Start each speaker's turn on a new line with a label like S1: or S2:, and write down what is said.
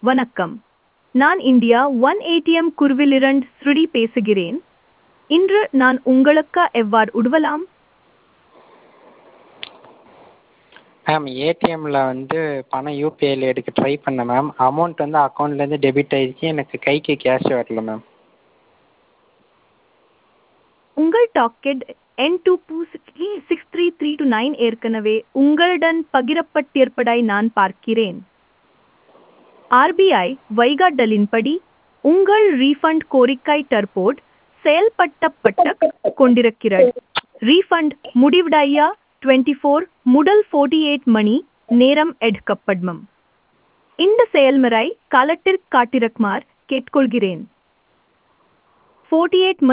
S1: வணக்கம் நான் India one ATM குருவிலிருந்து ஸ்ருதி பேசுகிறேன் இன்று நான் உங்களுக்கு எவ்வாறு உதவலாம்
S2: மேம் ஏடிஎம்மில் வந்து பணம் யூபிஐயில் எடுக்க ட்ரை பண்ணேன் மேம் அமௌண்ட் வந்து அக்கௌண்ட்லேருந்து டெபிட் ஆகிடுச்சி எனக்கு கைக்கு கேஷ் வரல மேம்
S1: உங்கள் docket N two two six three three two nine ஏற்கனவே உங்களுடன் பகிரப்பட்டிருப்பதை நான் பார்க்கிறேன் ஆர்பிஐ வைகாட்டலின்படி உங்கள் ரீஃபண்ட் கோரிக்கை தற்போது செயல்படுத்தப்பட்டு கொண்டிருக்கிறது ரீஃபண்ட் முடிவடைய டுவெண்ட்டி ஃபோர் முதல் ஃபோர்ட்டி எயிட் மணி நேரம் எடுக்கப்படும் இந்த செயல்முறை காலத்திற்கு காட்டிருக்குமாறு கேட்டுக்கொள்கிறேன் ஃபோர்ட்டி எயிட்